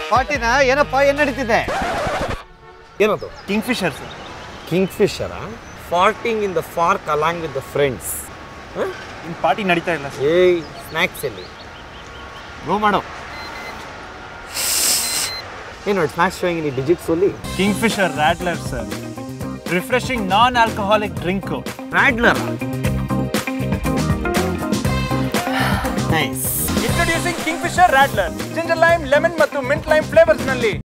ಪಾರ್ಟಿನ ಏನಪ್ಪ ಏನ್ ನಡೀತಿದೆ ಏನದು Kingfisher sir Kingfisher partying in the park along with the friends in party ನಡೀತಾ ಇಲ್ಲ ಸರ್ ಏಯ್ ಸ್ನ್ಯಾಕ್ಸ್ ಎಲ್ಲಿ ಗೋ ಮಾಡೋ ಏನು ಸ್ನ್ಯಾಕ್ಸ್ ಶೋಯಿಂಗ್ ಇನ್ ಡಿಜಿಟ್ಸ್ ಅಲ್ಲಿ Kingfisher radler sir refreshing non alcoholic drink radler nice introducing Kingfisher radler ginger lime lemon ಮತ್ತು mint lime flavours ನಲ್ಲಿ